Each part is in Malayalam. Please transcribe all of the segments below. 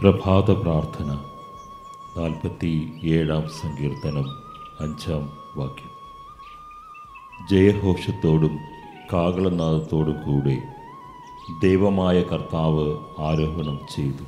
പ്രഭാത പ്രാർത്ഥന നാൽപ്പത്തി ഏഴാം സങ്കീർത്തനം അഞ്ചാം വാക്യം ജയഘോഷത്തോടും കാകളനാദത്തോടും കൂടെ ദൈവമായ കർത്താവ് ആരോഹണം ചെയ്തു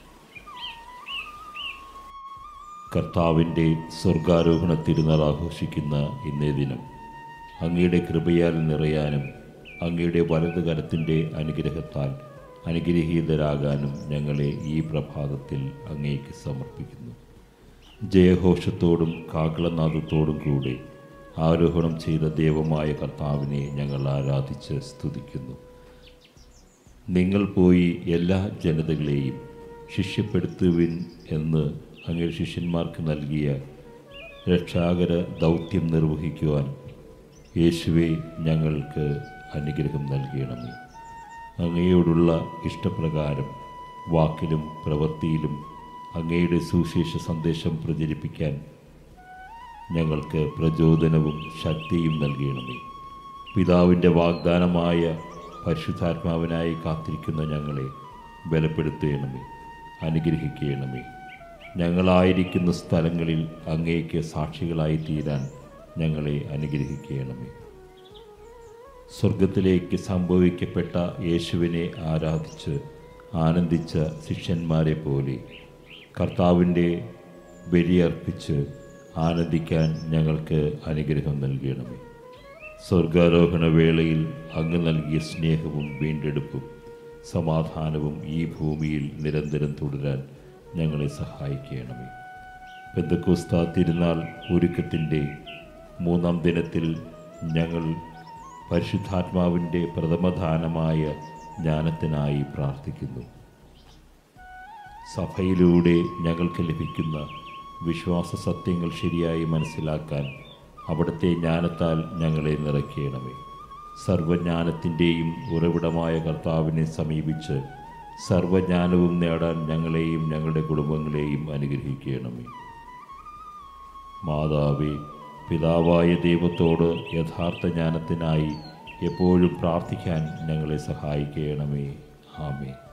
കർത്താവിൻ്റെ സ്വർഗാരോഹണ തിരുനാൾ ആഘോഷിക്കുന്ന ഇന്നേ ദിനം അങ്ങയുടെ കൃപയാൽ നിറയാനും അങ്ങയുടെ വലതു കരത്തിൻ്റെ അനുഗ്രഹത്താൽ അനുഗ്രഹീതരാകാനും ഞങ്ങളെ ഈ പ്രഭാതത്തിൽ അങ്ങേക്ക് സമർപ്പിക്കുന്നു ജയഘോഷത്തോടും കാകളനാദത്തോടും കൂടെ ആരോഹണം ചെയ്ത ദൈവമായ കർത്താവിനെ ഞങ്ങൾ ആരാധിച്ച് സ്തുതിക്കുന്നു നിങ്ങൾ പോയി എല്ലാ ജനതകളെയും ശിഷ്യപ്പെടുത്തുവിൻ എന്ന് അങ്ങയുടെ ശിഷ്യന്മാർക്ക് നൽകിയ രക്ഷാകര ദൗത്യം നിർവഹിക്കുവാൻ യേശുവെ ഞങ്ങൾക്ക് അനുഗ്രഹം നൽകണമേ അങ്ങയോടുള്ള ഇഷ്ടപ്രകാരം വാക്കിലും പ്രവൃത്തിയിലും അങ്ങയുടെ സുവിശേഷ സന്ദേശം പ്രചരിപ്പിക്കാൻ ഞങ്ങൾക്ക് പ്രചോദനവും ശക്തിയും നൽകണമേ പിതാവിൻ്റെ വാഗ്ദാനമായ പരിശുദ്ധാത്മാവിനായി കാത്തിരിക്കുന്ന ഞങ്ങളെ ബലപ്പെടുത്തണമേ അനുഗ്രഹിക്കണമേ ഞങ്ങളായിരിക്കുന്ന സ്ഥലങ്ങളിൽ അങ്ങേക്ക് സാക്ഷികളായി തീരാൻ ഞങ്ങളെ അനുഗ്രഹിക്കണമേ സ്വർഗത്തിലേക്ക് സംഭവിക്കപ്പെട്ട യേശുവിനെ ആരാധിച്ച് ആനന്ദിച്ച ശിഷ്യന്മാരെ പോലെ കർത്താവിൻ്റെ ബലിയർപ്പിച്ച് ആനന്ദിക്കാൻ ഞങ്ങൾക്ക് അനുഗ്രഹം നൽകണമേ സ്വർഗാരോഹണ വേളയിൽ അങ്ങ് നൽകിയ സ്നേഹവും വീണ്ടെടുപ്പും സമാധാനവും ഈ ഭൂമിയിൽ നിരന്തരം തുടരാൻ ഞങ്ങളെ സഹായിക്കണമേ പെന്തക്കോസ്ത തിരുനാൾ ഒരുക്കത്തിൻ്റെ മൂന്നാം ദിനത്തിൽ ഞങ്ങൾ പരിശുദ്ധാത്മാവിൻ്റെ പ്രഥമദാനമായ ജ്ഞാനത്തിനായി പ്രാർത്ഥിക്കുന്നു സഭയിലൂടെ ഞങ്ങൾക്ക് ലഭിക്കുന്ന വിശ്വാസ സത്യങ്ങൾ ശരിയായി മനസ്സിലാക്കാൻ അവിടുത്തെ ജ്ഞാനത്താൽ ഞങ്ങളെ നിറയ്ക്കണമേ സർവജ്ഞാനത്തിൻ്റെയും ഉറവിടമായ കർത്താവിനെ സമീപിച്ച് സർവജ്ഞാനവും നേടാൻ ഞങ്ങളെയും ഞങ്ങളുടെ കുടുംബങ്ങളെയും അനുഗ്രഹിക്കണമേ മാതാവേ പിതാവായ ദൈവത്തോട് യഥാർത്ഥ ജ്ഞാനത്തിനായി എപ്പോഴും പ്രാർത്ഥിക്കാൻ ഞങ്ങളെ സഹായിക്കണമേ ആമേ